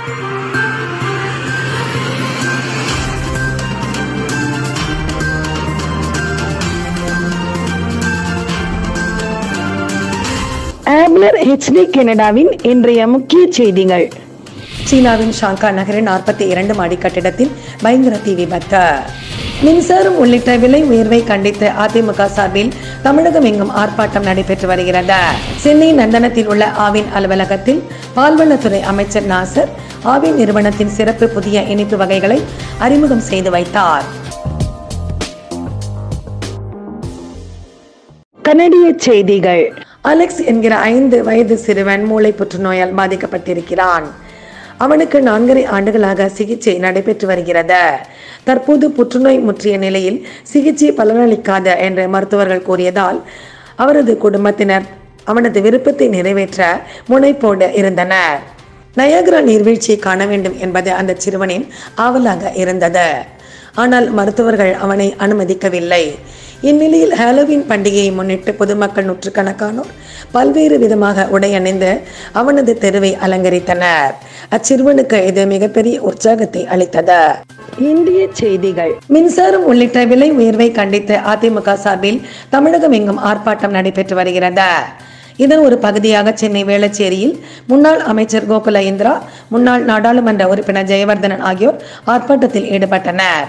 ஆப்லர் HD கனடாவின் இன்றைய முக்கிய செய்திகள் சீனாவின் ஷாங்கா நகரின் நாற்பத்தி இரண்டு மாடி கட்டிடத்தில் பயங்கர தீ விபத்து மின்சாரம் உள்ளிட்ட விலை உயர்வை கண்டித்து அதிமுக சார்பில் தமிழகம் எங்கும் ஆர்ப்பாட்டம் நடைபெற்று வருகிறது சென்னை நந்தனத்தில் உள்ள ஆவின் அலுவலகத்தில் பால்வளத்துறை அமைச்சர் நாசர் ஆவின் நிறுவனத்தின் சிறப்பு புதிய இனிப்பு வகைகளை அறிமுகம் செய்து வைத்தார் கனடிய செய்திகள் அலெக்ஸ் என்கிற ஐந்து வயது சிறுவன் மூளை புற்றுநோயால் பாதிக்கப்பட்டிருக்கிறான் அவனுக்கு நான்கரை ஆண்டுகளாக சிகிச்சை நடைபெற்று வருகிறது தற்போது புற்றுநோய் முற்றிய நிலையில் சிகிச்சை பலனளிக்காத என்று மருத்துவர்கள் கூறியதால் அவரது குடும்பத்தினர் அவனது விருப்பத்தை நிறைவேற்ற முனைப்போடு இருந்தனர் நயகரா நீர்வீழ்ச்சியை காண வேண்டும் என்பது அந்த சிறுவனின் ஆவலாக இருந்தது ஆனால் மருத்துவர்கள் அவனை அனுமதிக்கவில்லை இந்நிலையில் ஹாலோவின் பண்டிகையை முன்னிட்டு பொதுமக்கள் நூற்றுக்கணக்கானோர் பல்வேறு விதமாக உடை அணிந்து அவனது தெருவை அலங்கரித்தனர் அச்சிறுவனுக்கு இது மிகப்பெரிய உற்சாகத்தை அளித்தது இந்திய செய்திகள் மின்சாரம் உள்ளிட்ட விலை உயர்வை கண்டித்து அதிமுக சார்பில் தமிழகம் எங்கும் ஆர்ப்பாட்டம் நடைபெற்று வருகிறது இதன் ஒரு பகுதியாக சென்னை வேளச்சேரியில் முன்னாள் அமைச்சர் கோகுல இந்திரா முன்னாள் நாடாளுமன்ற உறுப்பினர் ஜெயவர்தனன் ஆகியோர் ஆர்ப்பாட்டத்தில் ஈடுபட்டனர்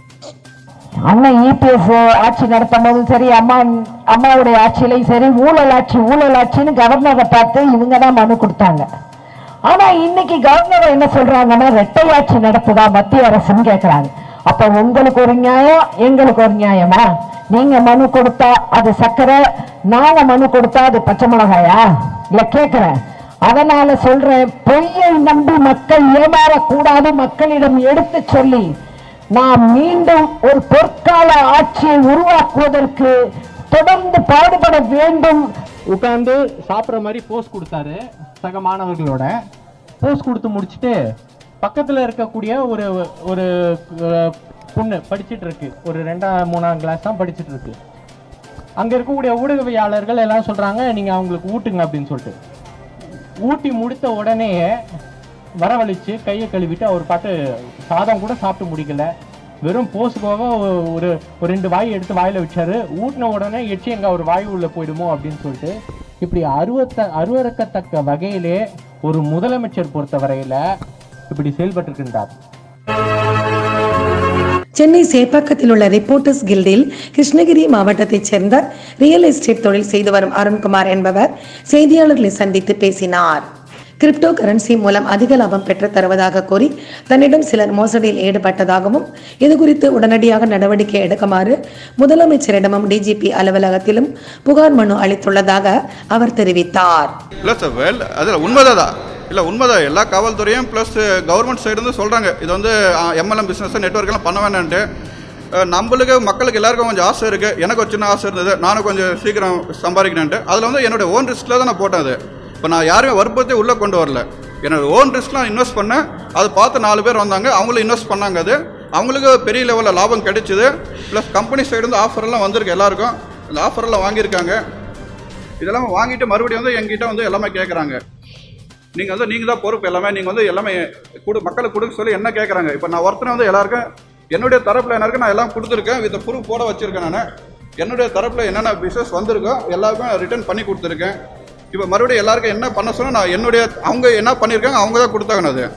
அண்ணன் இபிஎஸ் ஆட்சி நடத்தும் போதும் சரி அம்மா அம்மாவுடைய ஆட்சியிலையும் சரி ஊழல் ஆட்சி ஊழல் ஆட்சின்னு கவர்னரை பார்த்து இவங்க தான் மனு கொடுத்தாங்க ஆனா இன்னைக்கு கவர்னர் என்ன சொல்றாங்கன்னா ரெட்டை ஆட்சி நடத்துதா மத்திய அரசுன்னு கேக்குறாங்க அப்ப உங்களுக்கு ஒரு நியாயம் எங்களுக்கு ஒரு நியாயமா நீங்க மனு கொடுத்தா அது சக்கரை நாங்க மனு கொடுத்தா அது பச்சை மிளகாயா இல்ல கேக்குறேன் அதனால சொல்றேன் பொய்யை நம்பி மக்கள் ஏமாறக்கூடாது மக்களிடம் எடுத்து சொல்லி நாம் மீண்டும் ஒரு பொற்கால ஆட்சியை உருவாக்குவதற்கு தொடர்ந்து பாடுபட வேண்டும் உட்காந்து சாப்பிட்ற மாதிரி போஸ் கொடுத்தாரு சக மாணவர்களோட போஸ் கொடுத்து முடிச்சுட்டு பக்கத்தில் இருக்கக்கூடிய ஒரு ஒரு அஹ், பொண்ணு படிச்சிட்டு இருக்கு ஒரு ரெண்டாம் மூணாம் கிளாஸ் தான் படிச்சிட்டு இருக்கு அங்கே இருக்கக்கூடிய ஊடகவியாளர்கள் எல்லாம் சொல்கிறாங்க நீங்கள் அவங்களுக்கு ஊட்டுங்க அப்படின்னு சொல்லிட்டு ஊட்டி முடித்த உடனே வரவழைச்சு கையை கழுவிட்டு அவர் பாட்டு சாதம் கூட சாப்பிட்டு முடிக்கல வெறும் போஸுக்காக ஒ- ஒரு ஒரு ரெண்டு வாய் எடுத்து வாயில வச்சாரு ஊட்டின உடனே எச்சி எங்க ஒரு வாய் உள்ள போயிடுமோ அப்படின்னு சொல்லிட்டு இப்படி அருவத்த அருவறுக்கத்தக்க வகையிலே ஒரு முதலமைச்சர் பொறுத்தவரையில இப்படி செயல்பட்டிருக்கின்றார் சென்னை சேப்பாக்கத்தில் உள்ள ரிப்போர்ட்டர்ஸ் கில்டில் கிருஷ்ணகிரி மாவட்டத்தைச் சேர்ந்த ரியல் எஸ்டேட் தொழில் செய்து வரும் அருண்குமார் என்பவர் செய்தியாளர்களை சந்தித்து பேசினார் கிரிப்டோ கரன்சி மூலம் அதிக லாபம் பெற்று தருவதாக கூறி தன்னிடம் சிலர் மோசடியில் ஈடுபட்டதாகவும் இது குறித்து உடனடியாக நடவடிக்கை எடுக்குமாறு முதலமைச்சரிடமும் டிஜிபி அலுவலகத்திலும் புகார் மனு அளித்துள்ளதாக அவர் தெரிவித்தார் ப்ளஸ் வெல் அதில் உண்மைதான் இல்லை உண்மைதான் எல்லா காவல்துறையும் ப்ளஸ் கவர்மெண்ட் சைடு வந்து சொல்கிறாங்க இது வந்து எம்எல்எம் பிஸ்னஸ் நெட்ஒர்க்கெல்லாம் பண்ண வேணான்ட்டு அஹ், நம்மளுக்கு மக்களுக்கு எல்லாருக்கும் கொஞ்சம் ஆசை இருக்குது எனக்கு ஒரு சின்ன ஆசை இருந்தது நானும் கொஞ்சம் சீக்கிரம் சம்பாதிக்கணுன்ட்டு அதில் வந்து என்னோட ஓன் ரிஸ்கில் தான் நான் போட்டேன் அது இப்போ நான் யாருமே வற்புறுத்தி உள்ளே கொண்டு வரல என்னோட ஓன் ரிஸ்க்லாம் இன்வெஸ்ட் பண்ணேன் அதை பார்த்து நாலு பேர் வந்தாங்க அவங்களும் இன்வெஸ்ட் பண்ணாங்க அது அவங்களுக்கு பெரிய லெவலில் லாபம் கிடைச்சிது ப்ளஸ் கம்பெனி சைடு வந்து ஆஃபர் எல்லாம் வந்திருக்கு எல்லாருக்கும் இந்த ஆஃபர் எல்லாம் வாங்கியிருக்காங்க இதெல்லாம் வாங்கிட்டு மறுபடியும் வந்து எங்கிட்ட வந்து எல்லாமே கேட்குறாங்க நீங்கள் வந்து நீங்கள் தான் பொறுப்பு எல்லாமே நீங்கள் வந்து எல்லாமே கொடு மக்களுக்கு கொடுக்க சொல்லி என்ன கேட்குறாங்க இப்போ நான் ஒருத்தனை வந்து எல்லாருக்கும் என்னுடைய தரப்பில் என்ன இருக்கு நான் எல்லாம் கொடுத்துருக்கேன் வித் ப்ரூஃப் போட வச்சுருக்கேன் நான் என்னுடைய தரப்பில் என்னென்ன பிஸ்னஸ் வந்திருக்கோ எல்லாருக்கும் ரிட்டர்ன் பண்ணி கொடுத்துருக்கேன் இப்போ மறுபடியும் எல்லாருக்கும் என்ன பண்ண சொன்னா நான் என்னுடைய அவங்க என்ன பண்ணியிருக்காங்க அவங்க தான் கொடுத்தாங்க அது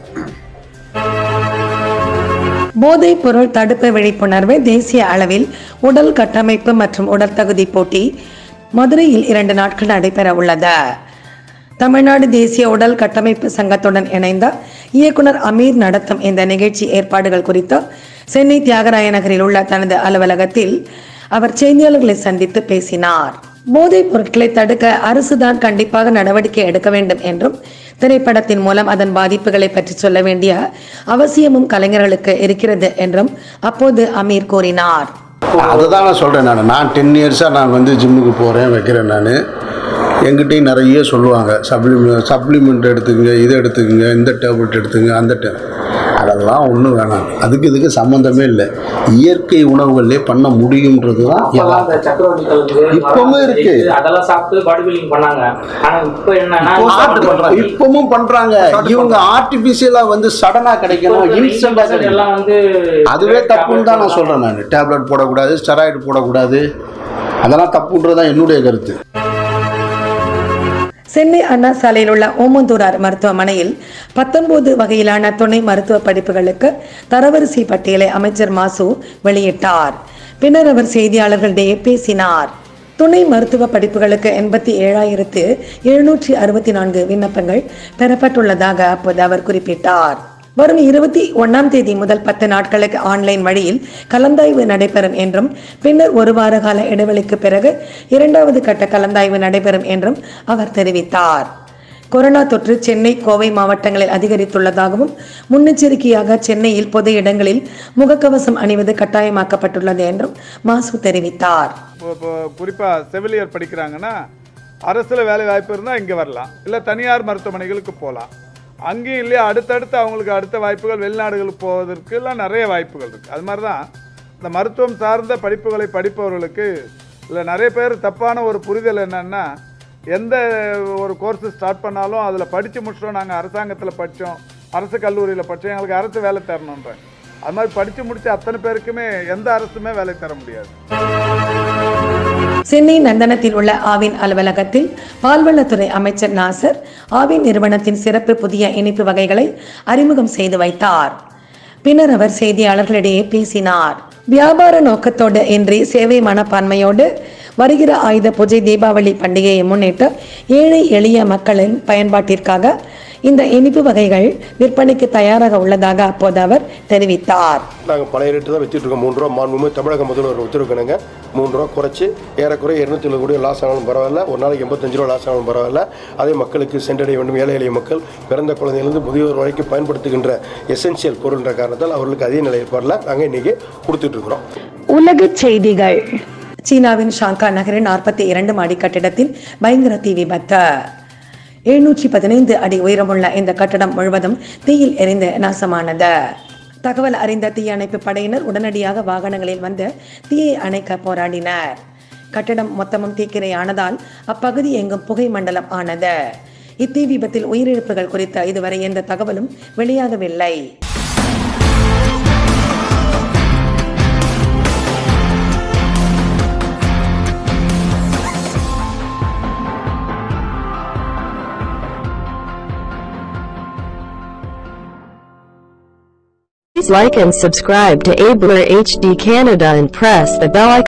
போதைப் பொருள் தடுப்பு விழிப்புணர்வு தேசிய அளவில் உடல் கட்டமைப்பு மற்றும் உடற்தகுதி போட்டி மதுரையில் இரண்டு நாட்கள் நடைபெற உள்ளது தமிழ்நாடு தேசிய உடல் கட்டமைப்பு சங்கத்துடன் இணைந்த இயக்குனர் அமீர் நடத்தும் இந்த நிகழ்ச்சி ஏற்பாடுகள் குறித்து சென்னை தியாகராய நகரில் உள்ள தனது அலுவலகத்தில் அவர் செய்தியாளர்களை சந்தித்து பேசினார் போதைப் பொருட்களை தடுக்க அரசுதான் கண்டிப்பாக நடவடிக்கை எடுக்க வேண்டும் என்றும் திரைப்படத்தின் மூலம் அதன் பாதிப்புகளை பற்றி சொல்ல வேண்டிய அவசியமும் கலைஞர்களுக்கு இருக்கிறது என்றும் அப்போது அமீர் கூறினார் அதுதான் நான் சொல்கிறேன் நான் நான் டென் இயர்ஸாக நான் வந்து ஜிம்முக்கு போகிறேன் வைக்கிறேன் நான் எங்கிட்டையும் நிறைய சொல்லுவாங்க சப்ளிமெண்ட் சப்ளிமெண்ட் எடுத்துக்கங்க இதை எடுத்துக்கங்க இந்த டேப்லெட் எடுத்துங்க அந்த டே அதெல்லாம் ஒன்றும் வேணாம் அதுக்கு இதுக்கு சம்மந்தமே இல்லை இயற்கை உணவுகளே பண்ண முடியுன்றது தான் அப்பெல்லாம் அந்த சக்கரவர்த்தி கிழங்கு, இப்பவும் இருக்கு. அதெல்லாம் சாப்பிட்டு பாடி பில்டிங் பண்ணாங்க ஆனா இப்போ என்னன்னா சாப்பிட்டு பண்றாங்க. இப்பவும் பண்றாங்க இவங்க ஆர்டிபிஷியலா வந்து சடனா கிடைக்கணும் இப்போ இன்ஸ்டன்டா 90% கிடைக்கணும் எல்லாம் வந்து அதுவே தப்புன்னு தான் நான் சொல்றேன் நான் டேப்லெட் போடக்கூடாது ஸ்டெராய்டு போடக்கூடாது அதெல்லாம் தப்புன்றது தான் என்னுடைய கருத்து சென்னை அண்ணா சாலையில் உள்ள ஓமந்தூரார் மருத்துவமனையில் பத்தொன்பது வகையிலான துணை மருத்துவ படிப்புகளுக்கு தரவரிசை பட்டியலை அமைச்சர் மாசு வெளியிட்டார் பின்னர் அவர் செய்தியாளர்களிடையே பேசினார் துணை மருத்துவ படிப்புகளுக்கு எண்பத்தி ஏழாயிரத்து எழுநூற்றி அறுபத்தி நான்கு விண்ணப்பங்கள் பெறப்பட்டுள்ளதாக அப்போது அவர் குறிப்பிட்டார் வரும் இருபத்தி ஒன்னாம் தேதி முதல் பத்து நாட்களுக்கு ஆன்லைன் வழியில் கலந்தாய்வு நடைபெறும் என்றும் பின்னர் ஒரு வார கால இடைவெளிக்கு பிறகு இரண்டாவது கட்ட கலந்தாய்வு நடைபெறும் என்றும் அவர் தெரிவித்தார் கொரோனா தொற்று சென்னை கோவை மாவட்டங்களில் அதிகரித்துள்ளதாகவும் முன்னெச்சரிக்கையாக சென்னையில் பொது இடங்களில் முகக்கவசம் அணிவது கட்டாயமாக்கப்பட்டுள்ளது என்றும் மாசு தெரிவித்தார் இப்போ இப்போ குறிப்பாக செவிலியர் படிக்கிறாங்கன்னா அரசில் வேலை வாய்ப்பு இருந்தால் இங்கே வரலாம் இல்லை தனியார் மருத்துவமனைகளுக்கு போகலாம் அங்கேயும் இல்லையா அடுத்தடுத்து அவங்களுக்கு அடுத்த வாய்ப்புகள் வெளிநாடுகளுக்கு போவதற்கு எல்லாம் நிறைய வாய்ப்புகள் இருக்குது அது மாதிரி தான் இந்த மருத்துவம் சார்ந்த படிப்புகளை படிப்பவர்களுக்கு இல்லை நிறைய பேர் தப்பான ஒரு புரிதல் என்னன்னா எந்த ஒரு கோர்ஸ் ஸ்டார்ட் பண்ணாலும் அதில் படித்து முடிச்சிட்டோம் நாங்கள் அரசாங்கத்தில் படித்தோம் அரசு கல்லூரியில் படித்தோம் எங்களுக்கு அரசு வேலை தரணுன்றேன் அது மாதிரி படித்து முடிச்ச அத்தனை பேருக்குமே எந்த அரசுமே வேலை தர முடியாது சென்னை நந்தனத்தில் உள்ள ஆவின் அலுவலகத்தில் பால்வளத்துறை அமைச்சர் நாசர் ஆவின் நிறுவனத்தின் சிறப்பு புதிய இனிப்பு வகைகளை அறிமுகம் செய்து வைத்தார் பின்னர் அவர் செய்தியாளர்களிடையே பேசினார் வியாபார நோக்கத்தோடு இன்றி சேவை மனப்பான்மையோடு வருகிற ஆயுத பூஜை தீபாவளி பண்டிகையை முன்னிட்டு ஏழை எளிய மக்களின் பயன்பாட்டிற்காக இந்த இனிப்பு வகைகள் விற்பனைக்கு தயாராக உள்ளதாக அப்போது அவர் தெரிவித்தார் நாங்கள் பழைய ரேட்டு தான் வித்துட்டு இருக்கோம் மூணு ரூபா மாண்புமே தமிழக முதல்வர் உத்தரவுக்கணுங்க மூணு ரூபா குறைச்சி ஏறக்குறைய இருநூத்தி எழுபது கோடி லாஸ் ஆனாலும் பரவாயில்ல ஒரு நாளைக்கு எண்பத்தஞ்சு ரூபா லாஸ் ஆனாலும் பரவாயில்ல அதே மக்களுக்கு சென்றடைய வேண்டும் ஏழை எளிய மக்கள் பிறந்த குழந்தையிலிருந்து முதியோர் வரைக்கும் பயன்படுத்துகின்ற எசென்சியல் பொருள்ன்ற காரணத்தால் அவர்களுக்கு அதே நிலை ஏற்பாடில் நாங்கள் இன்றைக்கி கொடுத்துட்டு இருக்கிறோம் உலகச் செய்திகள் சீனாவின் ஷாங்கா நகரின் நாற்பத்தி இரண்டு மாடி கட்டிடத்தில் பயங்கர தீ விபத்து எழுநூற்றி பதினைந்து அடி உயரமுள்ள இந்த கட்டடம் முழுவதும் தீயில் எரிந்து நாசமானது தகவல் அறிந்த தீயணைப்பு படையினர் உடனடியாக வாகனங்களில் வந்து தீயை அணைக்க போராடினர் கட்டடம் மொத்தமும் தீக்கிரையானதால் அப்பகுதி எங்கும் புகை மண்டலம் ஆனது இத்தீ விபத்தில் உயிரிழப்புகள் குறித்த இதுவரை எந்த தகவலும் வெளியாகவில்லை Please like and subscribe to Abler HD Canada and press the bell icon.